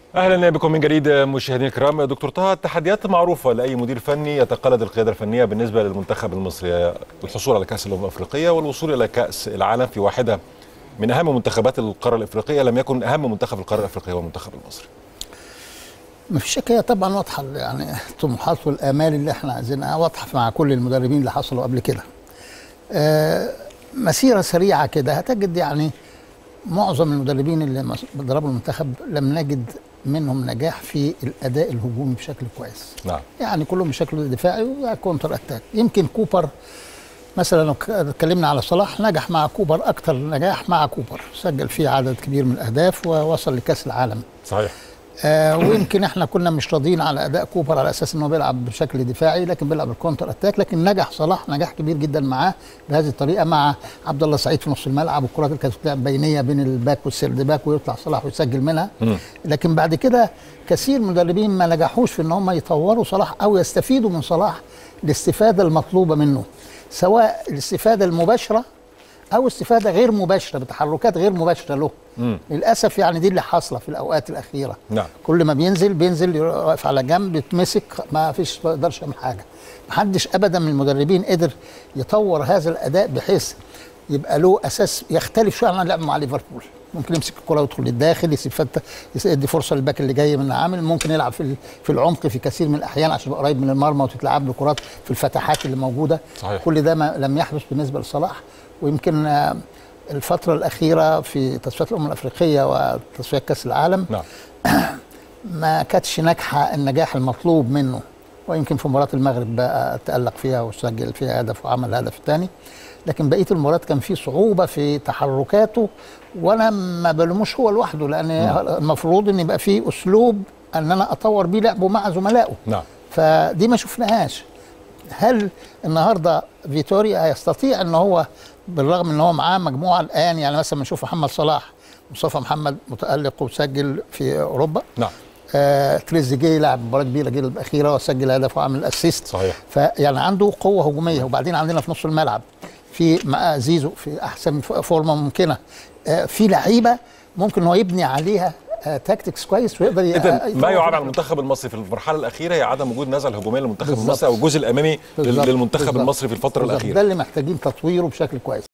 اهلا بكم من جديد مشاهدينا الكرام دكتور طه التحديات معروفه لاي مدير فني يتقلد القياده الفنيه بالنسبه للمنتخب المصري الحصول على كاس الامم الافريقيه والوصول الى كاس العالم في واحده من اهم منتخبات القاره الافريقيه لم يكن اهم منتخب القاره الافريقيه هو المنتخب المصري ما فيش شك هي طبعا واضحه يعني الطموحات والامال اللي احنا عايزينها واضحه مع كل المدربين اللي حصلوا قبل كده. آه مسيره سريعه كده هتجد يعني معظم المدربين اللي دربوا المنتخب لم نجد منهم نجاح في الاداء الهجومي بشكل كويس. نعم يعني كلهم بشكل دفاعي وكونتر اتاك يمكن كوبر مثلا لو اتكلمنا على صلاح نجح مع كوبر اكثر نجاح مع كوبر سجل فيه عدد كبير من الاهداف ووصل لكاس العالم. صحيح آه ويمكن احنا كنا مش راضيين على اداء كوبر على اساس انه بيلعب بشكل دفاعي لكن بيلعب الكونتر اتاك لكن نجح صلاح نجاح كبير جدا معاه بهذه الطريقه مع عبد الله سعيد في نص الملعب والكرات اللي كانت بتلعب بينيه بين الباك والسيرد باك ويطلع صلاح ويسجل منها مم. لكن بعد كده كثير من المدربين ما نجحوش في ان هم يطوروا صلاح او يستفيدوا من صلاح الاستفاده المطلوبه منه سواء الاستفاده المباشره او استفاده غير مباشره بتحركات غير مباشره له مم. للاسف يعني دي اللي حاصله في الاوقات الاخيره نعم كل ما بينزل بينزل واقف على جنب يتمسك ما فيش ما يقدرش يعمل حاجه محدش ابدا من المدربين قدر يطور هذا الاداء بحيث يبقى له اساس يختلف شويه عن اللعب مع ليفربول ممكن يمسك الكره ويدخل للداخل يسيب فتة يدي فرصه للباك اللي جاي من عامل ممكن يلعب في في العمق في كثير من الاحيان عشان يبقى قريب من المرمى وتتلعب له كرات في الفتحات اللي موجوده صحيح. كل ده ما لم يحدث بالنسبه لصلاح ويمكن آه، الفتره الاخيره في تصفيات الامم الافريقيه وتصفيات كاس العالم نعم ما كانتش ناجحه النجاح المطلوب منه ويمكن في مباراه المغرب بقى تالق فيها وسجل فيها هدف وعمل الهدف الثاني لكن بقيه المباريات كان في صعوبه في تحركاته وانا ما بلوموش هو لوحده لان المفروض ان يبقى في اسلوب ان انا اطور بيه لعبه مع زملائه نعم فدي ما شفناهاش هل النهارده فيتوريا هيستطيع ان هو بالرغم ان هو معاه مجموعه الان يعني مثلا بنشوف محمد صلاح مصطفى محمد متالق وسجل في اوروبا نعم آه تريزيجيه لعب مباراه كبيره جدا الاخيره وسجل هدف وعمل اسيست صحيح فيعني عنده قوه هجوميه وبعدين عندنا في نص الملعب في مع زيزو في احسن فورمه ممكنه آه في لعيبه ممكن هو يبني عليها آه تاكتكس كويس ويقدر ي- اذا آه، ما يطور يعاب في على المنتخب المصري في المرحله الاخيره هي عدم وجود نزعه الهجوميه للمنتخب بالظبط. المصري او الجزء الامامي لل- بالظبط، للمنتخب بالظبط، المصري في الفتره بالظبط. الاخيره ده اللي محتاجين تطويره بشكل كويس